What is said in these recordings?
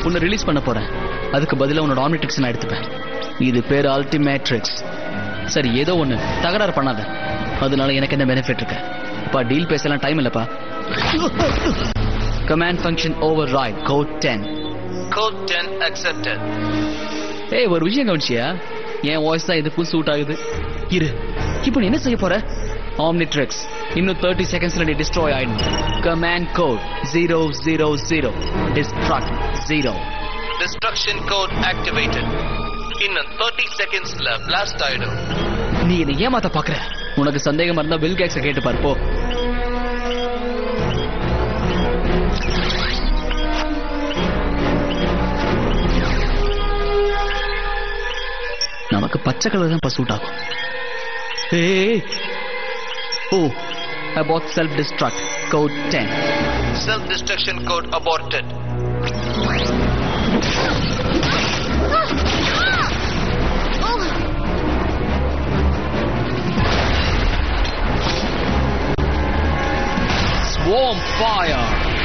உன்னை ரிலீஸ் பண்ண போறேன் அதுக்கு பதிலா உன்னோட ஆம்னிட்ரிக்ஸ் நான் எடுத்துப்பேன் இது பேர் அல்டிமேட்ரிக்ஸ் சரி ஏதோ ஒண்ணு தகராறு பண்ணாத அதனால எனக்கு என்ன பெனிஃபிட் இருக்கு அப்பா டீல் பேசலாம் டைம் இல்லப்பா command function override code ten code ten accepted ஏய் ஒரு விஷயம் கவனிச்சியா என் வாய்ஸ் தான் இதுக்கும் சூட் ஆகுது இரு இப்போ நீ என்ன செய்ய போற ஆம்னிட்ரிக்ஸ் இன்னும் தேர்ட்டி செகண்ட்ஸ்ல நீ டிஸ்ட்ராய் ஆயிடும் command code zero zero zero destruct zero destruction code activated இன்னும் தேர்ட்டி செகண்ட்ஸ்ல பிளாஸ்ட் ஆயிடும் நீ என்னை ஏமாத்த பாக்குற உனக்கு சந்தேகமா இருந்தா பில் கேக்ஸ கேட்டு பாரு போ நமக்கு பச்சை கலர் தான் சூட் ஆகும் ஏய் ஓ about self destruct code 10 self destruction code aborted swarm fire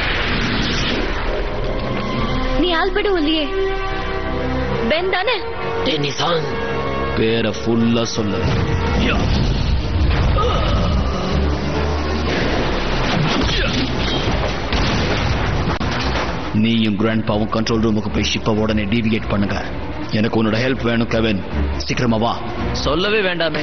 நீ ஆல்பர்ட் ஒல்லியே பென் தானே டென்னிசான் பேரை ஃபுல்லா சொல்லு நீயும் கிராண்ட் பாவும் கண்ட்ரோல் ரூமுக்கு போய் ஷிப்பை உடனே டீவிகேட் பண்ணுங்க எனக்கு உன்னோட ஹெல்ப் வேணும் கெவின் சீக்கிரமா வா சொல்லவே வேண்டாமே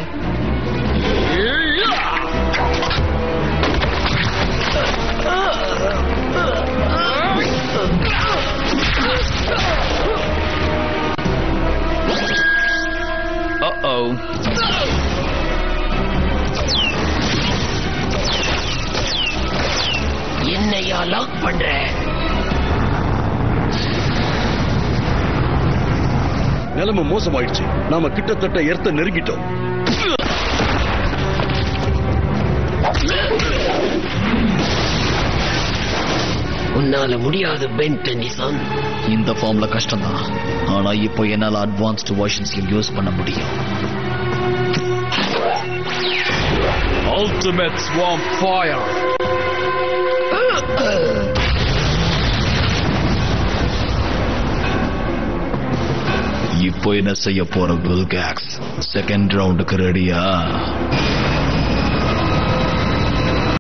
Uh-oh. என்னையா லாக் பண்ற நிலைமை மோசமாயிடுச்சு நாம கிட்டத்தட்ட எர்த்த நெருங்கிட்டோம் உன்னால முடியாது பென் டென்னிசான் இந்த ஃபார்ம்ல கஷ்டம்தான் ஆனா இப்போ என்னால அட்வான்ஸ்டு வெர்ஷன்ஸ் யூஸ் பண்ண முடியும் அல்டிமேட் ஸ்வாம் ஃபயர் இப்போ என்ன செய்ய போற பில்கேக்ஸ் செகண்ட் ரவுண்டுக்கு ரெடியா